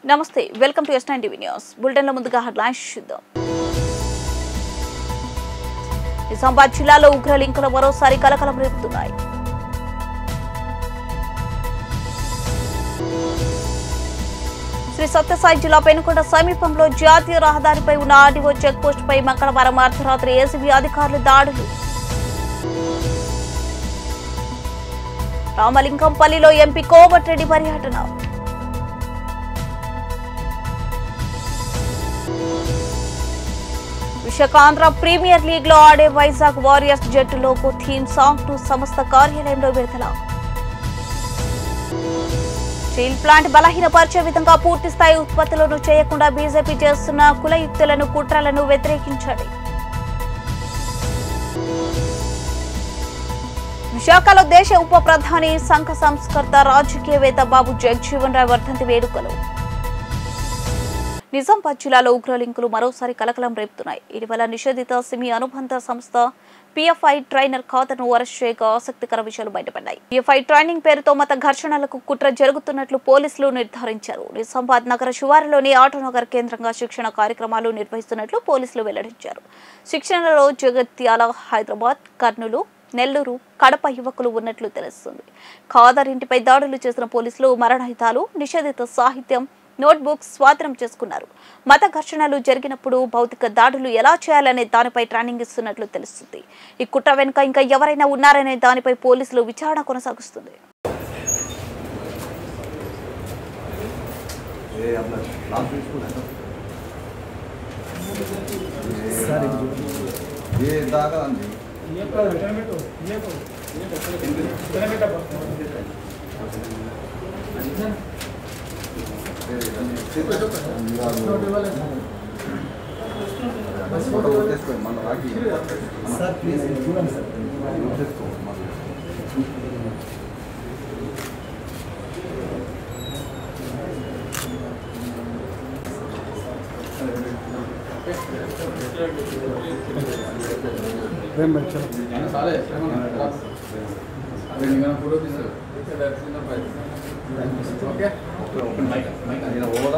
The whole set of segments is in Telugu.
నమస్తే welcome to S nine TV news బులెటిన్లో ముందుగా హెడ్లైన్స్ చూద్దాం నిజామాబాద్ జిల్లాలో ఉగ్రలింకులు మరోసారి కలకలం రేపుతున్నాయి శ్రీ సత్యసాయి జిల్లా పెనుకొండ సమీపంలో జాతీయ రహదారిపై ఉన్న ఆర్డీఓ చెక్ పోస్ట్ పై మంగళవారం అర్ధరాత్రి ఏసీబీ అధికారులు దాడులు రామలింగంపల్లిలో ఎంపీ కోమటిరెడ్డి పర్యటన విశాఖాంధ్ర ప్రీమియర్ లీగ్ లో ఆడే వైజాగ్ వారియర్స్ జట్టులోకి థీమ్ సాంగ్ ను సంస్థ కార్యాలయంలో విడుదల స్టీల్ ప్లాంట్ బలహీనపరిచే విధంగా పూర్తి స్థాయి ఉత్పత్తులను చేయకుండా బీజేపీ చేస్తున్న కులయుక్తులను కుట్రలను వ్యతిరేకించండి విశాఖలో దేశ ఉప ప్రధాని సంఘ సంస్కర్త రాజకీయవేత్త బాబు జగజీవన్ రావు వర్ధంతి వేడుకలు నిజామాబాద్ జిల్లాలో ఉగ్రలింకులు మరోసారి కలకలం రేపుతున్నాయి ఇటీవల నిషేధిత సిమి అనుబంధ సంస్థ పిఎఫ్ఐ ట్రైనర్ ఖాతాను అరెస్ట్ చేయగా ఆసక్తికర విషయాలు బయటపడ్డాయి పిఎఫ్ఐ ట్రైనింగ్ పేరుతో మత ఘర్షణలకు కుట్ర జరుగుతున్నట్లు పోలీసులు నిర్ధారించారు నిజామాబాద్ నగర శివారులోని ఆటోనగర్ కేంద్రంగా శిక్షణ కార్యక్రమాలు నిర్వహిస్తున్నట్లు పోలీసులు వెల్లడించారు శిక్షణలో జగత్యాల హైదరాబాద్ కర్నూలు నెల్లూరు కడప యువకులు ఉన్నట్లు తెలుస్తుంది ఖాదర్ ఇంటిపై దాడులు చేసిన పోలీసులు మరణహితాలు నిషేధిత సాహిత్యం నోట్బుక్స్ స్వాధీనం చేసుకున్నారు మత ఘర్షణలు జరిగినప్పుడు భౌతిక దాడులు ఎలా చేయాలనే దానిపై ట్రైనింగ్ ఇస్తున్నట్లు తెలుస్తుంది ఈ కుట్ర వెనుక ఇంకా ఎవరైనా ఉన్నారనే దానిపై పోలీసులు విచారణ కొనసాగిస్తుంది ये अपना लास्ट स्कूल है ना ये ये दागा अंजी ఫోటో కొట్టేసుకోండి మన రాకి సార్ ప్లీజ్ ఇది చూడండి సార్ కొట్టేసుకో మన ప్రేమ్ భాయ్ చలో నేను ఓలా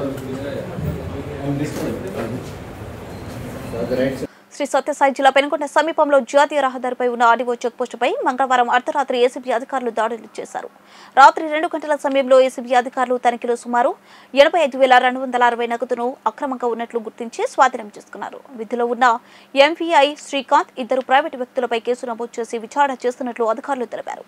శ్రీ సత్యసాయి జిల్లా పెనుకొండ సమీపంలో జాతీయ రహదారిపై ఉన్న ఆర్డీఓ చెక్ పోస్టుపై మంగళవారం అర్ధరాత్రి ఏసీబీ అధికారులు దాడులు చేశారు రాత్రి రెండు గంటల సమయంలో ఏసీబీ అధికారులు తనిఖీలో సుమారు ఎనభై ఐదు వేల రెండు వందల అరవై నగదును అక్రమంగా ఉన్నట్లు గుర్తించి స్వాధీనం చేసుకున్నారు విధిలో ఉన్న ఎంవీఐ శ్రీకాంత్ ఇద్దరు ప్రైవేటు వ్యక్తులపై కేసు నమోదు చేసి విచారణ చేస్తున్నట్లు అధికారులు తెలిపారు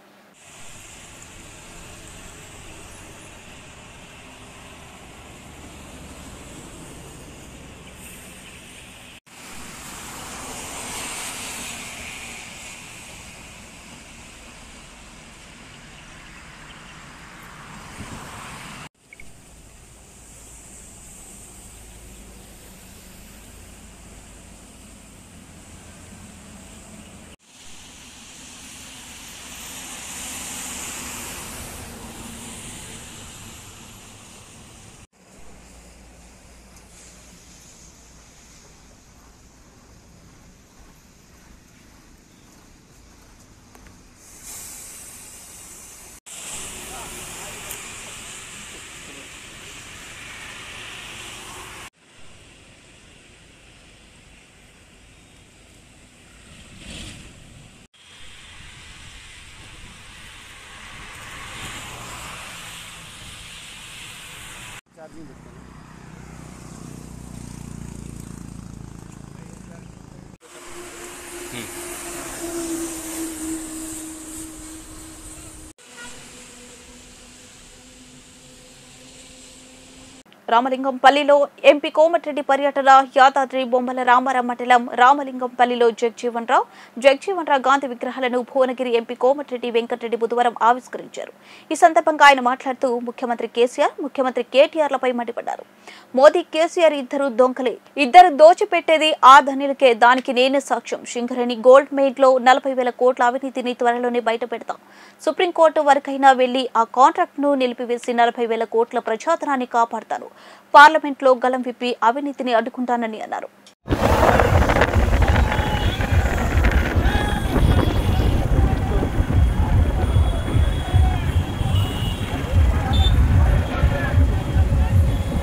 రామలింగంపల్లిలో ఎంపీ కోమటిరెడ్డి పర్యటన యాదాద్రి బొమ్మల రామారాం మండలం రామలింగంపల్లిలో జగజీవన్ రావు జగజీవన్ రావు గాంధీ విగ్రహాలను భువనగిరి ఎంపీ కోమటిరెడ్డి వెంకటరెడ్డి బుధవారం ఆవిష్కరించారు ఈ సందర్భంగా ఆయన మాట్లాడుతూ ముఖ్యమంత్రి కేసీఆర్ ముఖ్యమంత్రి కేటీఆర్లపై మండిపడ్డారు మోదీ కేసీఆర్ ఇద్దరు దొంగలే ఇద్దరు దోచిపెట్టేది ఆ ధనిలకే దానికి నేనే సాక్ష్యం సింగరేణి గోల్డ్ మెయిడ్ లో నలభై వేల కోట్ల అవినీతిని త్వరలోనే బయట పెడతాం సుప్రీంకోర్టు వరకైనా వెళ్లి ఆ కాంట్రాక్ట్ ను నిలిపివేసి నలభై వేల కోట్ల ప్రజాధనాన్ని కాపాడతాను పార్లమెంట్లో గలం విప్పి అవినీతిని అడ్డుకుంటానని అన్నారు ఆ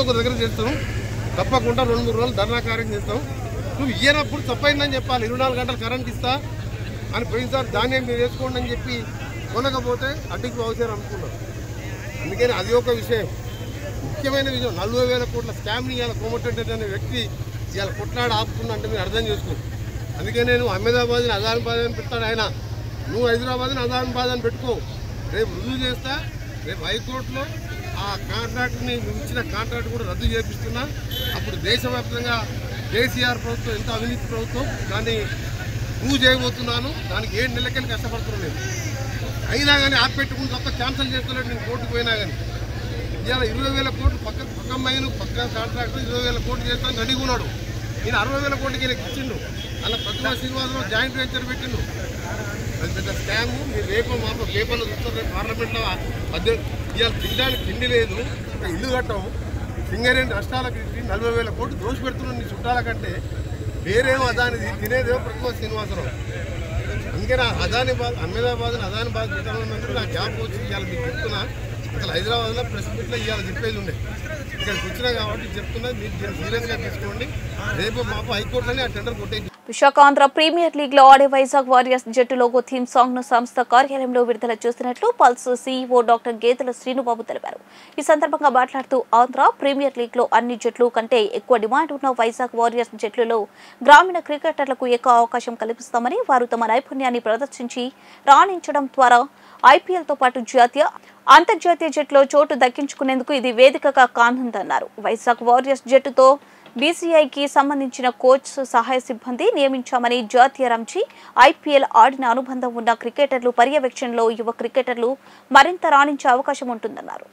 ఒక దగ్గర చేస్తాం తప్పకుండా రెండు మూడు రోజులు ధర్నా కార్యం చేస్తాం నువ్వు ఇయ్యనప్పుడు తప్పైందని చెప్పాలి ఇరవై నాలుగు గంటలు కరెంట్ ఇస్తా అని పోయినసారి ధాన్యం మీరు వేసుకోండి అని చెప్పి కొనకపోతే అడ్డుకు అవసరం అనుకున్నారు అందుకని అది ఒక విషయం ముఖ్యమైన విషయం నలభై వేల కోట్ల స్కామ్ని ఇవాళ కోమటెడ్డి అనే వ్యక్తి ఇవాళ కొట్లాడి ఆపుతుందంటే మీరు అర్థం చేసుకో అందుకే నేను అహ్మదాబాద్ని అజామాబాద్ అని పెడతాడు ఆయన నువ్వు హైదరాబాద్ని అజామాబాద్ అని పెట్టుకో రేపు రుజువు చేస్తా రేపు హైకోర్టులో ఆ కాంట్రాక్ట్ని నువ్వు ఇచ్చిన కాంట్రాక్ట్ కూడా రద్దు చేపిస్తున్నా అప్పుడు దేశవ్యాప్తంగా కేసీఆర్ ప్రభుత్వం ఎంత అవినీతి ప్రభుత్వం దాన్ని ప్రూవ్ చేయబోతున్నాను దానికి ఏడు నెలలకెళ్ళి కష్టపడుతున్నాను నేను అయినా కానీ ఆపెట్టుకుని తప్ప క్యాన్సిల్ చేస్తలేడు నేను కోర్టుకు పోయినా కానీ ఇవాళ ఇరవై వేల కోట్లు పక్క పక్క మైను పక్క కాంట్రాక్టర్ ఇరవై వేల కోట్లు చేస్తాను రెడీగా ఉన్నాడు నేను అరవై వేల కోట్లకి ఈయనకి ఇచ్చిండు అలా ప్రతిభా శ్రీనివాసరావు జాయింట్ వెంచర్ పెట్టిండు అది పెద్ద స్కామ్ మీరు రేపు మాప పేపర్లో చూస్తారు రేపు పార్లమెంట్లో మధ్య ఇవాళ తినడానికి తిండి లేదు ఒక ఇల్లు కట్టవు సింగరేణి నష్టాలకు ఇచ్చి నలభై వేల కోట్లు దోషి పెడుతున్నాను నీ చుట్టాల కంటే వేరేమో అదానిది తినేదేమో ప్రతిభా శ్రీనివాసరావు అందుకే నా అదాని బాద్ అహ్మదాబాద్ అదాని బాద్ పెట్టాలన్నందుకు నా జాబ్ వచ్చి ఇవాళ మీకు చెప్తున్నా అసలు హైదరాబాద్లో ప్రెస్ మీట్లో ఇవాళ చెప్పేది ఉండే ఇక్కడికి వచ్చినా కాబట్టి చెప్తున్నా మీరు దీన్ని సీరియస్గా తీసుకోండి రేపు మాపు హైకోర్టులోనే ఆ టెండర్ కొట్టేసి విశాఖ ఆంధ్ర ప్రీమియర్ లీగ్ లో ఆడే వైజాగ్ వారియర్స్ జట్టు లోగో థీమ్ సాంగ్ ను సంస్థ కార్యాలయంలో విడుదల చేస్తున్నట్లు పల్స్ సీఈఓ డాక్టర్ గేదెల శ్రీనుబాబు తెలిపారు ఈ సందర్భంగా మాట్లాడుతూ ఆంధ్ర ప్రీమియర్ లీగ్ లో అన్ని జట్లు కంటే ఎక్కువ డిమాండ్ ఉన్న వైజాగ్ వారియర్స్ జట్లలో గ్రామీణ క్రికెటర్లకు ఎక్కువ అవకాశం కల్పిస్తామని వారు తమ నైపుణ్యాన్ని ప్రదర్శించి రాణించడం ద్వారా ఐపీఎల్ తో పాటు జాతీయ అంతర్జాతీయ జట్టులో చోటు దక్కించుకునేందుకు ఇది వేదికగా కానుందన్నారు వైజాగ్ వారియర్స్ జట్టుతో బీసీఐకి సంబంధించిన కోచ్ సహాయ సిబ్బంది నియమించామని జాతీయ రంజీ ఐపీఎల్ ఆడిన అనుబంధం ఉన్న క్రికెటర్లు పర్యవేక్షణలో యువ క్రికెటర్లు మరింత రాణించే అవకాశం ఉంటుందన్నారు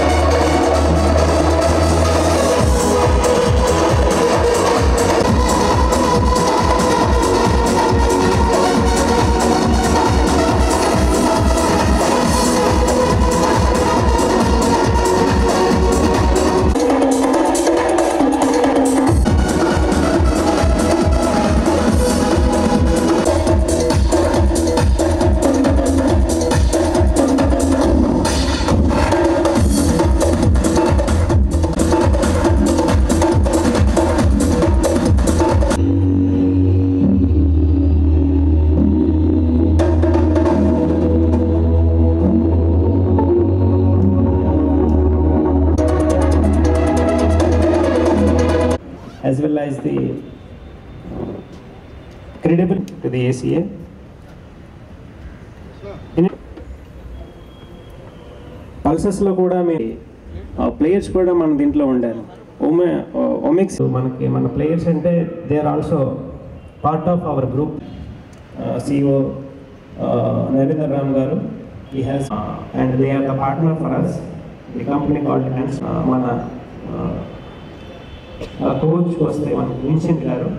as well as the credible to the ACA. In పల్సెస్లో కూడా మీ ప్లేయర్స్ కూడా మన దీంట్లో ఉండాలి ఒమె ఒమిక్స్ మనకి మన ప్లేయర్స్ అంటే they are also part of our group CEO Narendra Ram garu ఈ has and they are the partner for us the company called మన కోచ్ వస్తే మన Vincent garu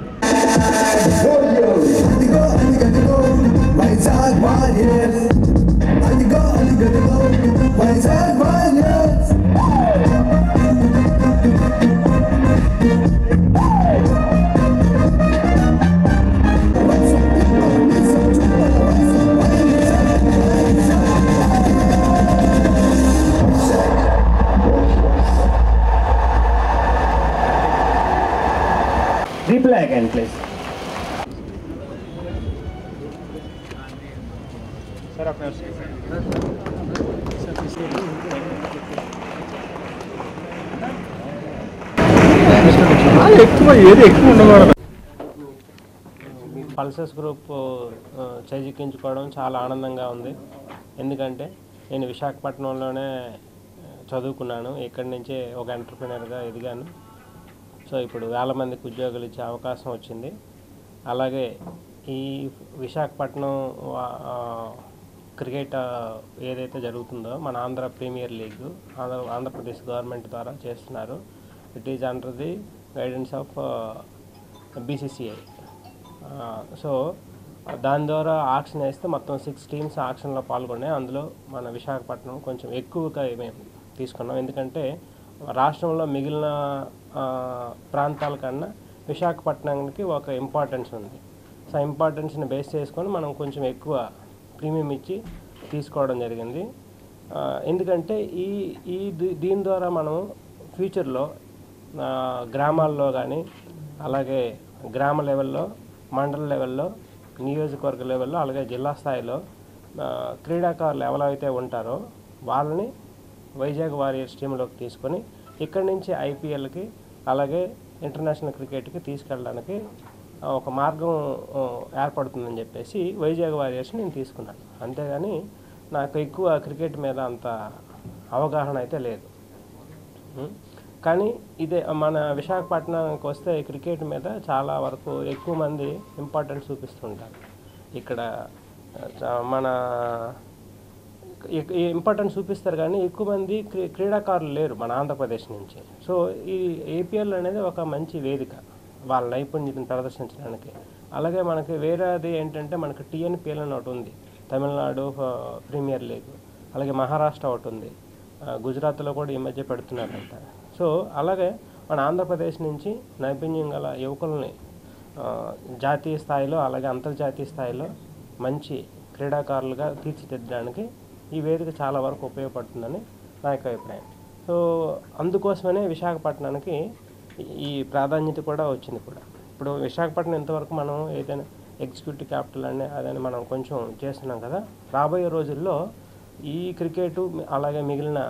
Replay again, please. Pulsus group ఆ, చేజిక్కించుకోవడం చాలా ఆనందంగా ఉంది ఎందుకంటే నేను విశాఖపట్నంలోనే ఆ, చదువుకున్నాను ఇక్కడి నుంచే ఒక ఎంటర్ప్రినర్గా ఎదిగాను సో ఇప్పుడు వేల మందికి ఉద్యోగాలు ఇచ్చే అవకాశం వచ్చింది అలాగే ఈ విశాఖపట్నం వా- ఆ, క్రికెట్ ఆ, ఏదైతే జరుగుతుందో మన Andhra premier league Andhra Andhra Pradesh government ద్వారా చేస్తున్నారు it is under the guidance of BCCI so దాని ద్వారా ఆక్షన్ వేస్తే మొత్తం సిక్స్ టీమ్స్ ఆక్షన్లో పాల్గొన్నాయి అందులో మన విశాఖపట్నం కొంచెం ఎక్కువగా మేము తీసుకున్నాం ఎందుకంటే రాష్ట్రంలో మిగిలిన ఆ, ప్రాంతాల కన్నా విశాఖపట్నానికి ఒక ఇంపార్టెన్స్ ఉంది సో ఇంపార్టెన్స్ని బేస్ చేసుకొని మనం కొంచెం ఎక్కువ ప్రీమియం ఇచ్చి తీసుకోవడం జరిగింది ఆ, ఎందుకంటే ఈ ఈ దీ- దీని ద్వారా మనం ఫ్యూచర్లో ఆ, గ్రామాల్లో కానీ అలాగే గ్రామ లెవెల్లో మండల లెవెల్లో నియోజకవర్గ లెవెల్లో అలాగే జిల్లా స్థాయిలో ఆ, క్రీడాకారులు ఎవరైతే ఉంటారో వాళ్ళని వైజాగ్ వారియర్స్ టీంలోకి తీసుకొని ఇక్కడి నుంచి ఐపీఎల్కి అలాగే ఇంటర్నేషనల్ క్రికెట్కి తీసుకెళ్ళడానికి ఆ, ఒక మార్గం ఆ, ఏర్పడుతుందని చెప్పేసి వైజాగ్ వారియర్స్ నేను తీసుకున్నాను అంతేగాని నాకు ఎక్కువ క్రికెట్ మీద అంత అవగాహన అయితే లేదు ఉం. కానీ ఇదే మన విశాఖపట్నానికి వస్తే క్రికెట్ మీద చాలా వరకు ఎక్కువ మంది ఇంపార్టెన్స్ చూపిస్తుంటారు ఇక్కడ ఆ, చా- మన ఎక్- ఈ ఇంపార్టెన్స్ చూపిస్తారు కానీ ఎక్కువ మంది క్రీ క్రీడాకారులు లేరు మన ఆంధ్రప్రదేశ్ నుంచి సో ఈ ఏపీఎల్ అనేది ఒక మంచి వేదిక వాళ్ళ నైపుణ్యతను ప్రదర్శించడానికి అలాగే మనకి వేరేది ఏంటంటే మనకి టీఎన్పిఎల్ అని ఒకటి ఉంది తమిళనాడు ఆ, ప్రీమియర్ లీగ్ అలాగే మహారాష్ట్ర ఒకటి ఉంది ఆ, గుజరాత్లో కూడా ఈ మధ్య పెడుతున్నారంట సో అలాగే మన ఆంధ్రప్రదేశ్ నుంచి నైపుణ్యం గల యువకుల్ని ఆ, జాతీయ స్థాయిలో అలాగే అంతర్జాతీయ స్థాయిలో మంచి క్రీడాకారులుగా తీర్చిదిద్దడానికి ఈ వేదిక చాలా వరకు ఉపయోగపడుతుందని నా యొక్క అభిప్రాయం సో అందుకోసమనే విశాఖపట్నానికి ఈ ప్రాధాన్యత కూడా వచ్చింది కూడా ఇప్పుడు విశాఖపట్నం ఇంతవరకు మనం ఏదైనా ఎగ్జిక్యూటివ్ క్యాపిటల్ అని అదని మనం కొంచెం చేస్తున్నాం కదా రాబోయే రోజుల్లో ఈ క్రికెట్ అలాగే మిగిలిన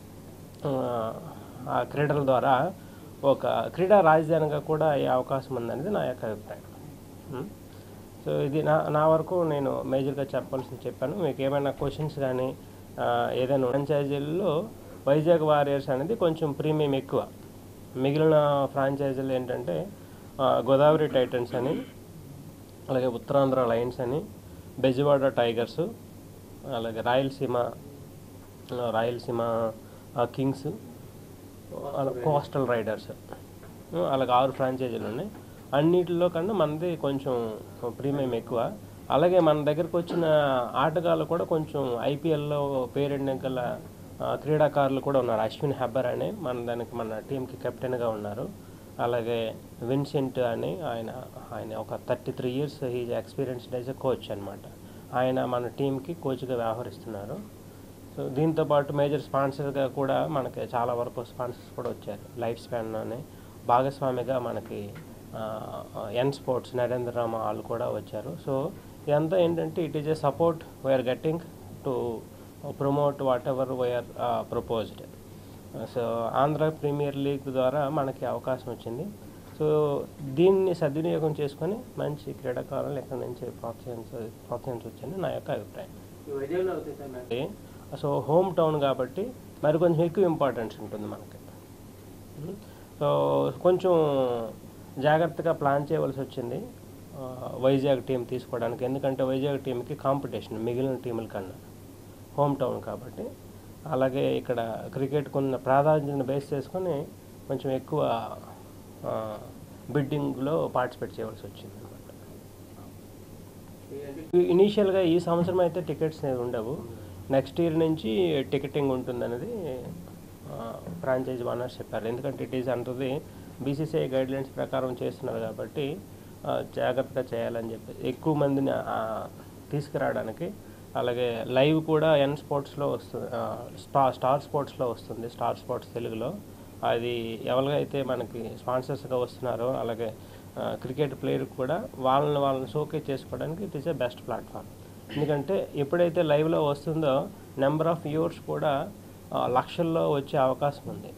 ఆ, ఆ క్రీడల ద్వారా ఒక క్రీడా రాజధానిగా కూడా అయ్యే అవకాశం ఉందనేది నా యొక్క అభిప్రాయం ఉం? సో ఇది నా నా వరకు నేను మేజర్గా చెప్పాల్సింది చెప్పాను మీకు ఏమైనా క్వశ్చన్స్ కానీ ఆ, ఏదైనా ఫ్రాంచైజీల్లో వైజాగ్ వారియర్స్ అనేది కొంచెం ప్రీమియం ఎక్కువ మిగిలిన ఫ్రాంచైజీలు ఏంటంటే ఆ, గోదావరి టైటన్స్ అని అలాగే ఉత్తరాంధ్ర లయన్స్ అని బెజవాడ టైగర్స్ అలాగే రాయలసీమ ఆ, రాయలసీమ ఆ, కింగ్స్ అలా కోస్టల్ రైడర్స్ ఆ, అలాగే ఆరు ఫ్రాంచైజీలు ఉన్నాయి అన్నిటిలో కన్నా మనది కొంచెం ప్రీమియం ఎక్కువ అలాగే మన దగ్గరకు వచ్చిన ఆటగాళ్ళు కూడా కొంచెం ఐపీఎల్లో పేరెంట్ గల ఆ, క్రీడాకారులు కూడా ఉన్నారు అశ్విన్ హెబ్బర్ అని మన దానికి మన టీంకి కెప్టెన్గా ఉన్నారు అలాగే విన్సెంట్ అని ఆయన ఆయన ఒక thirty three years he's experienced as a coach అనమాట ఆయన మన టీంకి కోచ్గా వ్యవహరిస్తున్నారు సో దీంతో పాటు మేజర్ స్పాన్సర్గా కూడా మనకి చాలా వరకు స్పాన్సర్స్ కూడా వచ్చారు లైఫ్ స్పాన్ అని భాగస్వామిగా మనకి ఆ, ఎన్ స్పోర్ట్స్ నరేంద్ర రామ వాళ్ళు కూడా వచ్చారు సో ఇదంతా ఏంటంటే it is a support we are getting to promote whatever we are proposed so Andhra premier league ద్వారా మనకి అవకాశం వచ్చింది సో దీన్ని సద్వినియోగం చేసుకొని మంచి క్రీడాకారులు ఎక్కడి నుంచి ప్రోత్సహించ ప్రోత్సహించవచ్చని నా యొక్క అభిప్రాయం అంటే సో హోమ్ టౌన్ కాబట్టి మరి కొంచెం ఎక్కువ ఇంపార్టెన్స్ ఉంటుంది మనకి ఉం. సో కొంచెం జాగ్రత్తగా ప్లాన్ చేయవలసి వచ్చింది ఆ, వైజాగ్ టీం తీసుకోవడానికి ఎందుకంటే వైజాగ్ టీంకి కాంపిటీషన్ మిగిలిన టీముల కన్నా హోమ్ టౌన్ కాబట్టి అలాగే ఇక్కడ క్రికెట్కు ఉన్న ప్రాధాన్యతను బేస్ చేసుకొని కొంచెం ఎక్కువ బిడ్డింగ్లో పార్టిసిపేట్ చేయవలసి వచ్చింది అనమాట ఇనీషియల్గా ఈ సంవత్సరం అయితే టికెట్స్ అనేవి ఉండవు నెక్స్ట్ ఇయర్ నుంచి టికెటింగ్ ఉంటుందనేది ఫ్రాంచైజ్ ఓనర్స్ చెప్పారు ఎందుకంటే ఇట్ ఈస్ అంటుంది బీసీసీఐ గైడ్లైన్స్ ప్రకారం చేస్తున్నారు కాబట్టి ఆ, జాగ్రత్తగా చేయాలని చెప్పి ఎక్కువ మందిని ఆ, తీసుకురావడానికి అలాగే లైవ్ కూడా ఎన్ స్పోర్ట్స్లో వస్తుంది ఆ, స్టార్ స్టార్ స్పోర్ట్స్లో వస్తుంది స్టార్ స్పోర్ట్స్ తెలుగులో అది ఎవరికైతే మనకి స్పాన్సర్స్గా వస్తున్నారో అలాగే ఆ, క్రికెట్ ప్లేయర్ కూడా వాళ్ళని వాళ్ళని షోకేస్ చేసుకోవడానికి it is a best platform ఎందుకంటే ఎప్పుడైతే లైవ్లో వస్తుందో నెంబర్ ఆఫ్ వ్యూవర్స్ కూడా ఆ, లక్షల్లో వచ్చే అవకాశం ఉంది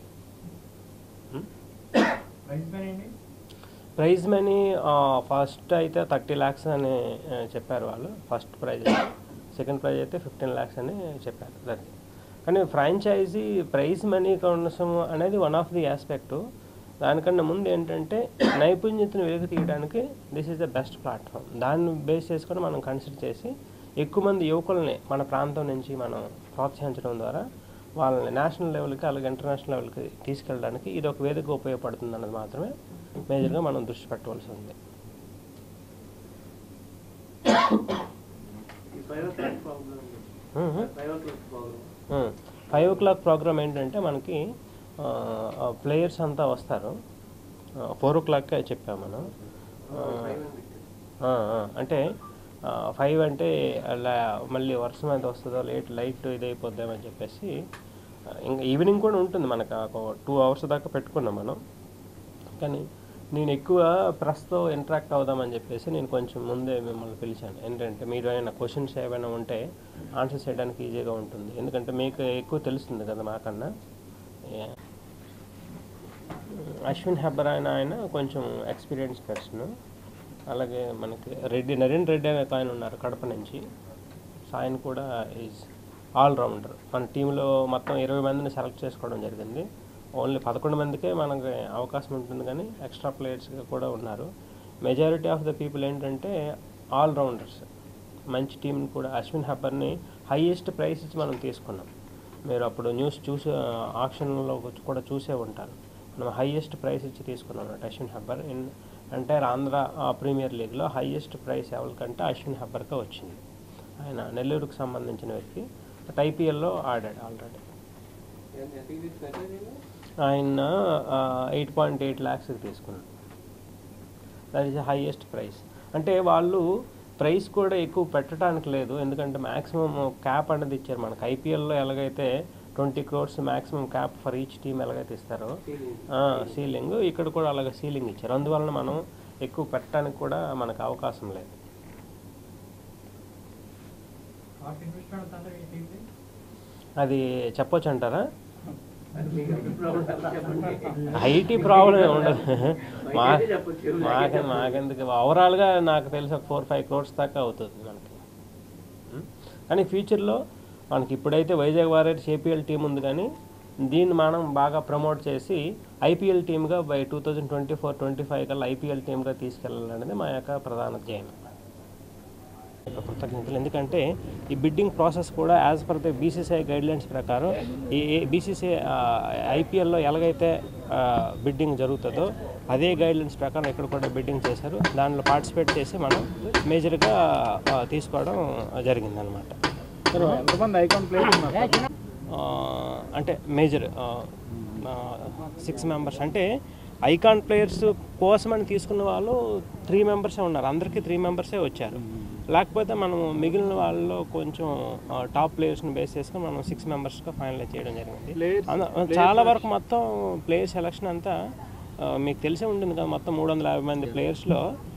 ప్రైజ్ మనీ ఫస్ట్ అయితే థర్టీ ల్యాక్స్ అని ఆ, చెప్పారు వాళ్ళు ఫస్ట్ ప్రైజ్ సెకండ్ ప్రైజ్ అయితే ఫిఫ్టీన్ ల్యాక్స్ అని చెప్పారు అది కానీ ఫ్రాంచైజీ ప్రైజ్ మనీ కోసం అనేది వన్ ఆఫ్ ది ఆస్పెక్ట్ దానికన్నా ముందు ఏంటంటే నైపుణ్యతను వెలికి తీయడానికి this is the best platform దాన్ని బేస్ చేసుకొని మనం కన్సిడర్ చేసి ఎక్కువ మంది యువకుల్ని మన ప్రాంతం నుంచి మనం ప్రోత్సహించడం ద్వారా వాళ్ళని నేషనల్ లెవెల్కి అలాగే ఇంటర్నేషనల్ లెవెల్కి తీసుకెళ్ళడానికి ఇది ఒక వేదిక ఉపయోగపడుతుంది అన్నది మాత్రమే మేజర్గా మనం దృష్టి పెట్టవలసి ఉంది ఫైవ్ ఓ క్లాక్ ప్రోగ్రామ్ ఏంటంటే మనకి ప్లేయర్స్ అంతా వస్తారు ఫోర్ ఓ క్లాక్కే చెప్పాము మనం ఆ, ఆ, అంటే ఫైవ్ అంటే అలా మళ్ళీ వర్షం అయితే వస్తుందో లేట్ లైట్ ఇదైపోద్దామని చెప్పేసి ఆ, ఇంకా ఈవినింగ్ కూడా ఉంటుంది మనకు ఒక టూ అవర్స్ దాకా పెట్టుకున్నాం మనం కానీ నేను ఎక్కువ ప్రెస్తో ఇంటరాక్ట్ అవుదామని చెప్పేసి నేను కొంచెం ముందే మిమ్మల్ని పిలిచాను ఏంటంటే మీరు ఏమైనా క్వశ్చన్స్ ఏమైనా ఉంటే ఆన్సర్ చేయడానికి ఈజీగా ఉంటుంది ఎందుకంటే మీకు ఎక్కువ తెలుస్తుంది కదా మాకన్నా ఏ- అశ్విన్ హెబ్బర్ ఆయన ఆయన కొంచెం ఎక్స్పీరియన్స్ పర్సన్ అలాగే మనకి రెడ్డి నరేంద్ర రెడ్డి అనే ఒక ఆయన ఉన్నారు కడప నుంచి సో ఆయన కూడా ఈజ్ ఆల్రౌండర్ మన టీంలో మొత్తం ఇరవై మందిని సెలెక్ట్ చేసుకోవడం జరిగింది ఓన్లీ పదకొండు మందికే మనకి అవకాశం ఉంటుంది కానీ ఎక్స్ట్రా ప్లేయర్స్గా కూడా ఉన్నారు మెజారిటీ ఆఫ్ ద పీపుల్ ఏంటంటే ఆల్రౌండర్స్ మంచి టీంని కూడా అశ్విన్ హబ్బర్ని హైయెస్ట్ ప్రైస్ ఇచ్చి మనం తీసుకున్నాం మీరు అప్పుడు న్యూస్ చూసి ఆప్షన్లో కూడా చూసే ఉంటారు మనం హైయెస్ట్ ప్రైస్ ఇచ్చి తీసుకున్నాం అన్నమాట Ashwin Hebbar in entire Andhra premier లీగ్లో హైయెస్ట్ ప్రైస్ ఎవరికంటే అశ్విన్ హబ్బర్కే వచ్చింది ఆయన నెల్లూరుకు సంబంధించిన వ్యక్తి బట్ ఐపీఎల్లో ఆడాడు ఆల్రెడీ ఆయన ఎయిట్ పాయింట్ ఎయిట్ ల్యాక్స్కి తీసుకున్నాడు దట్ ఈస్ హైయెస్ట్ ప్రైస్ అంటే వాళ్ళు ప్రైస్ కూడా ఎక్కువ పెట్టడానికి లేదు ఎందుకంటే మ్యాక్సిమం క్యాప్ అనేది ఇచ్చారు మనకు ఐపీఎల్లో ఎలాగైతే twenty crores maximum cap for each team ఎలాగైతే ఇస్తారో సీలింగ్ ఇక్కడ కూడా అలాగే సీలింగ్ ఇచ్చారు అందువలన మనం ఎక్కువ పెట్టడానికి కూడా మనకు అవకాశం లేదు అది చెప్పొచ్చు అంటారా ఐటీ ప్రాబ్లం ఉండదు మా మాకే మాకెందుకు ఓవరాల్గా నాకు తెలిసి ఒక ఫోర్ ఫైవ్ క్రోర్స్ దాకా అవుతుంది మనకి ఉం? కానీ ఫ్యూచర్లో మనకి ఇప్పుడైతే వైజాగ్ వారియర్స్ ఏపీఎల్ టీం ఉంది కానీ దీన్ని మనం బాగా ప్రమోట్ చేసి ఐపీఎల్ టీమ్గా by two thousand twenty four twenty five కల్లా ఐపీఎల్ టీమ్గా తీసుకెళ్ళాలనేది మా యొక్క ప్రధాన ధ్యేయం యొక్క కృతజ్ఞతలు ఎందుకంటే ఈ బిడ్డింగ్ ప్రాసెస్ కూడా as per the BCCI guidelines ప్రకారం ఈ బీసీసీఐ ఐపీఎల్లో ఎలాగైతే బిడ్డింగ్ జరుగుతుందో అదే గైడ్లైన్స్ ప్రకారం ఇక్కడ కూడా బిడ్డింగ్ చేశారు దానిలో పార్టిసిపేట్ చేసి మనం మేజర్గా తీసుకోవడం జరిగిందనమాట ఎంతమంది ఐకాన్ ప్లేయర్స్ ఉన్నారు అంటే మేజర్ సిక్స్ మెంబర్స్ అంటే ఐకాన్ ప్లేయర్స్ కోసమని తీసుకున్న వాళ్ళు త్రీ మెంబర్సే ఉన్నారు అందరికీ త్రీ మెంబర్సే వచ్చారు లేకపోతే మనం మిగిలిన వాళ్ళలో కొంచెం టాప్ ప్లేయర్స్ని బేస్ చేసుకొని మనం సిక్స్ మెంబర్స్గా ఫైనలైజ్ చేయడం జరిగింది అంద- చాలా వరకు మొత్తం ప్లేయర్ సెలక్షన్ అంతా ఆ, మీకు తెలిసే ఉంటుంది కదా మొత్తం మూడు వందల యాభై మంది ప్లేయర్స్లో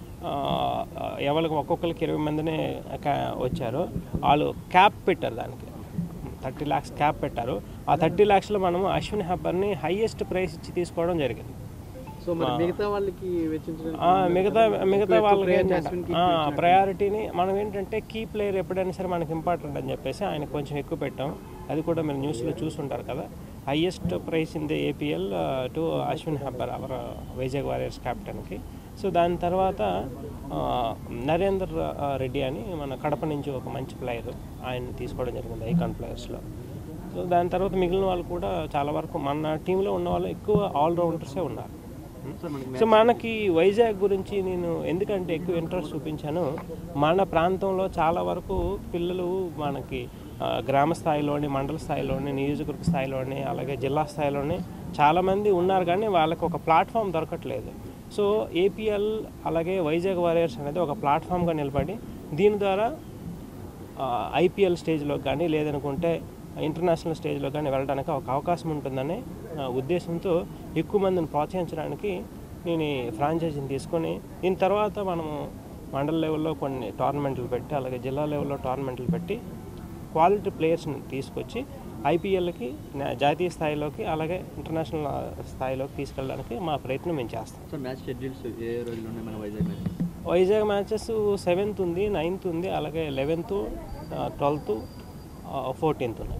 ఎవరికి ఒక్కొక్కరికి ఇరవై మందినే కా- వచ్చారు వాళ్ళు క్యాప్ పెట్టారు దానికి థర్టీ ల్యాక్స్ క్యాప్ పెట్టారు ఆ థర్టీ ల్యాక్స్లో మనం అశ్విన్ హబ్బర్ని హైయెస్ట్ ప్రైస్ ఇచ్చి తీసుకోవడం జరిగింది సో మరి మిగతా వాళ్ళకి వెచ్చించడానికి ఆ, మిగతా మిగతా వాళ్ళకి ఏంటంటే ప్రయారిటీని మనం ఏంటంటే కీ ప్లేయర్ ఎప్పుడైనా సరే మనకి ఇంపార్టెంట్ అని చెప్పేసి ఆయన కొంచెం ఎక్కువ పెట్టాం అది కూడా మీరు న్యూస్లో చూసుంటారు కదా highest price in the APL to Ashwin Hebbar our Vizag warriors క్యాప్టెన్కి సో దాని తర్వాత ఆ, నరేందర్ ఆ, రెడ్డి అని మన కడప నుంచి ఒక మంచి ప్లేయర్ ఆయన తీసుకోవడం జరిగింది ఐకాన్ ప్లేయర్స్లో సో దాని తర్వాత మిగిలిన వాళ్ళు కూడా చాలా వరకు మన టీంలో ఉన్న వాళ్ళు ఎక్కువ ఆల్రౌండర్సే ఉన్నారు సో మనకి వైజాగ్ గురించి నేను ఎందుకంటే ఎక్కువ ఇంట్రెస్ట్ చూపించాను మన ప్రాంతంలో చాలా వరకు పిల్లలు మనకి ఆ, గ్రామ స్థాయిలోని మండల స్థాయిలోని నియోజకవర్గ స్థాయిలోని అలాగే జిల్లా స్థాయిలోని చాలామంది ఉన్నారు కానీ వాళ్ళకి ఒక ప్లాట్ఫామ్ దొరకట్లేదు సో ఏపీఎల్ అలాగే వైజాగ్ వారియర్స్ అనేది ఒక ప్లాట్ఫామ్గా నిలబడి దీని ద్వారా ఐపీఎల్ స్టేజ్లో కానీ లేదనుకుంటే ఇంటర్నేషనల్ స్టేజ్లో కానీ వెళ్ళడానికి ఒక అవకాశం ఉంటుందనే ఆ, ఉద్దేశంతో ఎక్కువ మందిని ప్రోత్సహించడానికి నేను ఈ ఫ్రాంచైజీని తీసుకొని దీని తర్వాత మనము మండల లెవెల్లో కొన్ని టోర్నమెంట్లు పెట్టి అలాగే జిల్లా లెవెల్లో టోర్నమెంట్లు పెట్టి క్వాలిటీ ప్లేయర్స్ని తీసుకొచ్చి ఐపీఎల్కి జాతీయ స్థాయిలోకి అలాగే ఇంటర్నేషనల్ ఆ, స్థాయిలోకి తీసుకెళ్ళడానికి మా ప్రయత్నం మేము చేస్తాం సార్ మ్యాచ్ షెడ్యూల్స్ ఏ రోజులు ఉన్నాయి మన Vizag match Vizag matches seventh ఉంది నైన్త్ ఉంది అలాగే లెవెన్త్ ట్వెల్త్ ఫోర్టీన్త్ ఉన్నాయి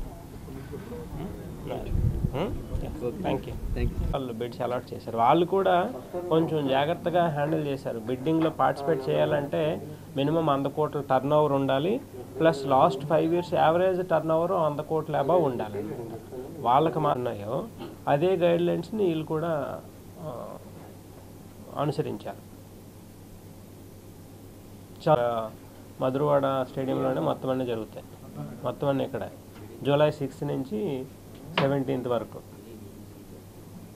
థ్యాంక్ యూ థ్యాంక్ యూ వాళ్ళు బిడ్స్ అలాట్ చేశారు వాళ్ళు కూడా కొంచెం జాగ్రత్తగా హ్యాండిల్ చేశారు బిడ్డింగ్లో పార్టిసిపేట్ చేయాలంటే మినిమం వంద కోట్ల టర్న్ ఓవర్ ఉండాలి plus last five years average turnover వంద కోట్ల అబవ్ ఉండాలి వాళ్ళకి మా ఉన్నాయో అదే గైడ్ లైన్స్ని వీళ్ళు కూడా ఆ, అనుసరించారు చాలా మధురవాడ స్టేడియంలోనే మొత్తం అన్నీ జరుగుతాయి మొత్తం అన్నీ ఇక్కడ జూలై సిక్స్త్ నుంచి సెవెంటీన్త్ వరకు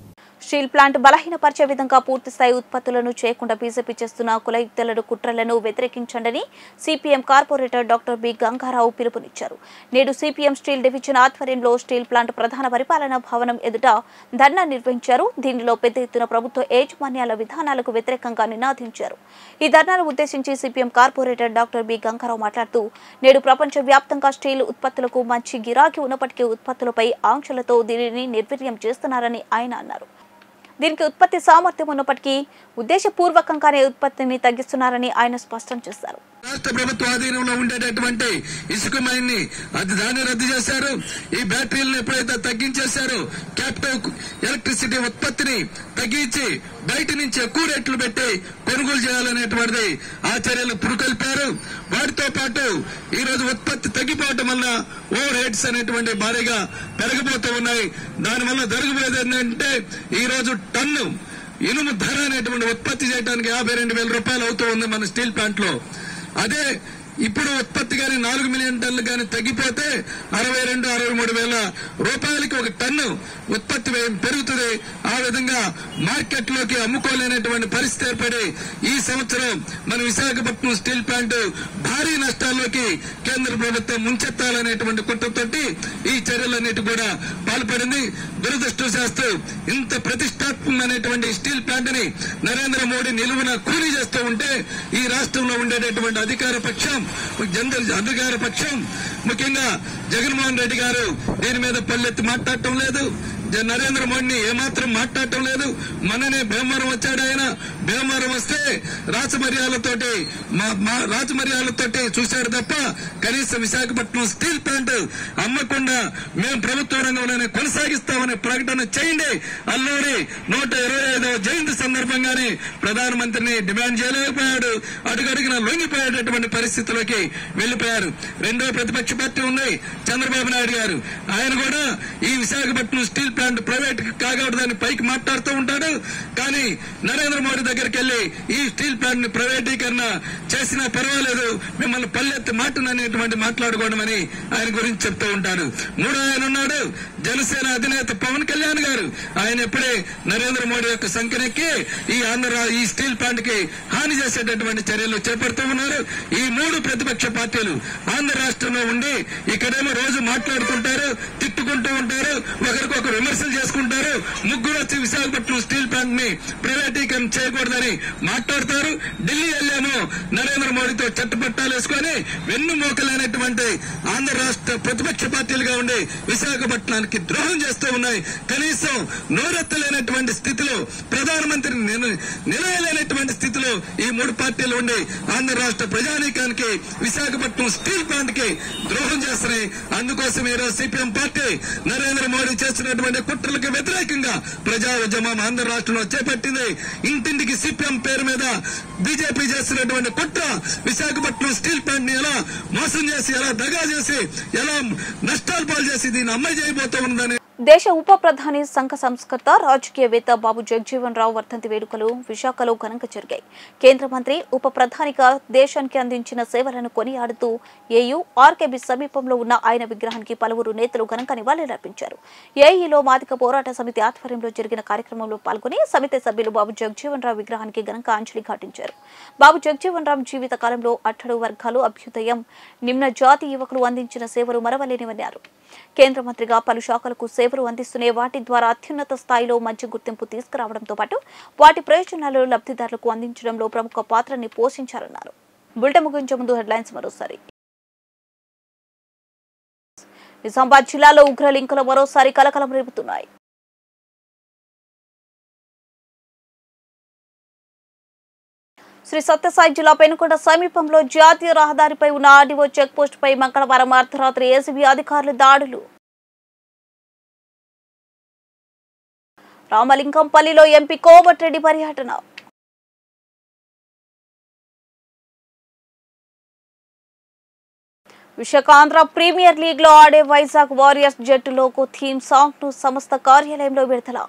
స్టీల్ ప్లాంట్ బలహీనపరిచే విధంగా పూర్తిస్థాయి ఉత్పత్తులను చేయకుండా బీజేపీ చేస్తున్న కులయుక్తులను కుట్రలను వ్యతిరేకించండని CPM corporator doctor B Gangarao పిలుపునిచ్చారు నేడు సిపిఎం స్టీల్ డివిజన్ ఆధ్వర్యంలో స్టీల్ ప్లాంట్ ప్రధాన పరిపాలనా భవనం ఎదుట ధర్నా నిర్వహించారు దీనిలో పెద్ద ఎత్తున ప్రభుత్వ యాజమాన్యాల విధానాలకు వ్యతిరేకంగా నినాదించారు ఈ ధర్నాను ఉద్దేశించి CPM corporator doctor B Gangarao మాట్లాడుతూ నేడు ప్రపంచ వ్యాప్తంగా స్టీల్ ఉత్పత్తులకు మంచి గిరాకీ ఉన్నప్పటికీ ఉత్పత్తులపై ఆంక్షలతో దీనిని నిర్వీర్యం చేస్తున్నారని ఆయన అన్నారు దీనికి ఉత్పత్తి సామర్థ్యం ఉన్నప్పటికీ ఉద్దేశపూర్వకంగానే ఉత్పత్తిని తగ్గిస్తున్నారని ఆయన స్పష్టం చేశారు రాష్ట్ర ప్రభుత్వ ఆధీనంలో ఉండేటటువంటి ఇసుక మైన్ ని అది దాన్ని రద్దు చేశారు ఈ బ్యాటరీలను ఎప్పుడైతే తగ్గించేశారో క్యాపిటల్ ఎలక్ట్రిసిటీ ఉత్పత్తిని తగ్గించి బయట నుంచి ఎక్కువ రేట్లు పెట్టి కొనుగోలు చేయాలనేటువంటిది ఆ చర్యలు పురుకొల్పారు వాటితో పాటు ఈ రోజు ఉత్పత్తి తగ్గిపోవటం వల్ల ఓవర్ హెడ్స్ అనేటువంటి భారీగా పెరగబోతూ ఉన్నాయి దానివల్ల జరగబోయేది ఏంటంటే ఈ రోజు టన్ను ఇనుము ధర అనేటువంటి ఉత్పత్తి చేయడానికి యాభై రెండు వేల రూపాయలు అవుతూ ఉంది మన స్టీల్ ప్లాంట్ లో అదే ఇప్పుడు ఉత్పత్తి కానీ నాలుగు మిలియన్ టన్నులు కానీ తగ్గిపోతే అరవై రెండు అరవై మూడు వేల రూపాయలకి ఒక టన్ను ఉత్పత్తి వ్యయం పెరుగుతుంది ఆ విధంగా మార్కెట్ లోకి అమ్ముకోలేనటువంటి పరిస్థితి ఏర్పడి ఈ సంవత్సరం మన విశాఖపట్నం స్టీల్ ప్లాంట్ భారీ నష్టాల్లోకి కేంద్ర ప్రభుత్వం ముంచెత్తాలనేటువంటి కుట్రతోటి ఈ చర్యలన్నిటి కూడా పాల్పడింది దురదృష్టవశాస్తు ఇంత ప్రతిష్టాత్మకమైనటువంటి స్టీల్ ప్లాంట్ ని నరేంద్ర మోడీ నిలువున కూలీ చేస్తూ ఉంటే ఈ రాష్ట్రంలో ఉండేటటువంటి అధికార పక్షం జనరల్ అధికార పక్షం ముఖ్యంగా జగన్మోహన్ రెడ్డి గారు దీని మీద పల్లెత్తి మాట్లాడటం లేదు జ- నరేంద్ర మోడీని ఏమాత్రం మాట్లాడటం లేదు మననే భీమవరం వచ్చాడు ఆయన భీమవరం వస్తే రాచమర్యాలతోటి మా- మా రాచమర్యాలతోటి చూశాడు తప్ప కనీసం విశాఖపట్నం స్టీల్ ప్లాంట్ అమ్మకుండా మేము ప్రభుత్వ రంగంలోనే కొనసాగిస్తామనే ప్రకటన చేయండి అల్లూరి నూట ఇరవై ఐదవ జయంతి సందర్భంగానే ప్రధానమంత్రిని డిమాండ్ చేయలేకపోయాడు అడుగడుగున లొంగిపోయేటటువంటి పరిస్థితిలోకి వెళ్లిపోయారు రెండో ప్రతిపక్ష పార్టీ ఉంది చంద్రబాబు నాయుడు గారు ఆయన కూడా ఈ విశాఖపట్నం స్టీల్ ప్లాంట్ ప్రైవేట్ కాకూడదని పైకి మాట్లాడుతూ ఉంటాడు కానీ నరేంద్ర మోడీ దగ్గరికి వెళ్లి ఈ స్టీల్ ప్లాంట్ ని ప్రైవేటీకరణ చేసినా పర్వాలేదు మిమ్మల్ని పల్లెత్తి మాటననేటువంటి మాట్లాడుకోవడం అని ఆయన గురించి చెప్తూ ఉంటారు మూడో ఆయన ఉన్నాడు జనసేన అధినేత పవన్ కళ్యాణ్ గారు ఆయన ఎప్పుడే నరేంద్ర మోడీ యొక్క సంఖ్యనెక్కి ఈ ఆంధ్ర ఈ స్టీల్ ప్లాంట్ కి హాని చేసేటటువంటి చర్యలు చేపడుతూ ఉన్నారు ఈ మూడు ప్రతిపక్ష పార్టీలు ఆంధ్ర రాష్ట్రంలో ఉండి ఇక్కడేమో రోజు మాట్లాడుకుంటారు తిట్టుకుంటూ ఉంటారు ఒకరికొకరు విమర్శలు చేసుకుంటారు ముగ్గురు వచ్చి విశాఖపట్నం స్టీల్ ప్లాంట్ ని ప్రైవేటీకరణ చేయకూడదని మాట్లాడతారు ఢిల్లీ వెళ్ళేమో నరేంద్ర మోడీతో చట్టపట్టాలు వేసుకొని వెన్నుమోకలేనటువంటి ఆంధ్ర రాష్ట్ర ప్రతిపక్ష పార్టీలుగా ఉండి విశాఖపట్నానికి ద్రోహం చేస్తూ ఉన్నాయి కనీసం నోరెత్తలేనటువంటి స్థితిలో ప్రధానమంత్రి నిల- నిలయలేనటువంటి స్థితిలో ఈ మూడు పార్టీలు ఉండి ఆంధ్ర రాష్ట్ర ప్రజానీకానికి విశాఖపట్నం స్టీల్ ప్లాంట్ కి ద్రోహం చేస్తున్నాయి అందుకోసం ఈరోజు సిపిఎం పార్టీ నరేంద్ర మోడీ చేస్తున్నటువంటి కుట్రలకు వ్యతిరేకంగా ప్రజా ఉద్యమం ఆంధ్ర రాష్ట్రంలో చేపట్టింది ఇంటింటికి సిపిఎం పేరు మీద బీజేపీ చేస్తున్నటువంటి కుట్ర విశాఖపట్నం స్టీల్ ప్లాంట్ ని ఎలా మోసం చేసి ఎలా దగా చేసి ఎలా నష్టాలు పాలు చేసి దీన్ని అమ్మాయి చేయబోతూ ఉందని దేశ ఉప ప్రధాని సంఘ సంస్కర్త రాజకీయవేత్త బాబు జగజీవన్ రావు వర్ధంతి వేడుకలు విశాఖలో ఘనంగా జరిగాయి కేంద్ర మంత్రి ఉప ప్రధానిగా దేశానికి అందించిన సేవలను కొనియాడుతూ ఏయూ ఆర్కేబీ సమీపంలో ఉన్న ఆయన విగ్రహానికి పలువురు నేతలు ఘనంగా నివాళులర్పించారు ఏఈలో మాదిక పోరాట సమితి ఆధ్వర్యంలో జరిగిన కార్యక్రమంలో పాల్గొని సమితి సభ్యులు బాబు జగజీవన్ రావు విగ్రహానికి ఘనంగా అంజలి ఘాటించారు బాబు జగజీవన్ రావు జీవిత కాలంలో అట్టడు వర్గాలు అభ్యుదయం నిమ్న జాతి యువకులు అందించిన సేవలు మరవలేనివన్నారు కేంద్ర మంత్రిగా పలు శాఖలకు సేవలు అందిస్తూనే వాటి ద్వారా అత్యున్నత స్థాయిలో మంచి గుర్తింపు తీసుకురావడంతో పాటు వాటి ప్రయోజనాలు లబ్ధిదారులకు అందించడంలో ప్రముఖ పాత్రని పోషించారన్నారు బులెటిన్ ముగించే ముందు హెడ్లైన్స్ మరోసారి నిజామాబాద్ జిల్లాలో ఉగ్రలింకులు మరోసారి కలకలం రేపుతున్నాయి శ్రీ సత్యసాయి జిల్లా పెనుకొండ సమీపంలో జాతీయ రహదారిపై ఉన్న ఆర్డీఓ చెక్ పోస్ట్ పై మంగళవారం అర్ధరాత్రి ఏసీబీ అధికారులు దాడులు రామలింగంపల్లిలో ఎంపీ కోమటిరెడ్డి పర్యటన విశాఖ ఆంధ్ర ప్రీమియర్ లీగ్ లో ఆడే వైజాగ్ వారియర్స్ జట్టులోకు థీమ్ సాంగ్ ను సంస్థ కార్యాలయంలో విడుదల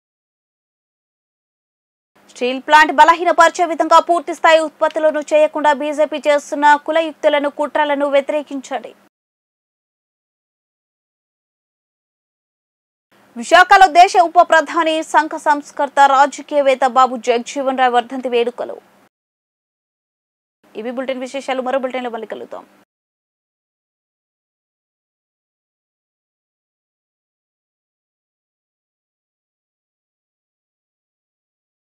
స్టీల్ ప్లాంట్ బలహీనపరిచే విధంగా పూర్తి స్థాయి ఉత్పత్తులను చేయకుండా బీజేపీ చేస్తున్న కులయుక్తులను కుట్రలను వ్యతిరేకించండి విశాఖలో దేశ ఉప ప్రధాని సంఘ సంస్కర్త రాజకీయవేత్త బాబు జగజీవన్ రాయ్ వర్ధంతి వేడుకలు ఇవి బులెటిన్ విశేషాలు మరో బులెటిన్లో మళ్ళీ కలుగుతాం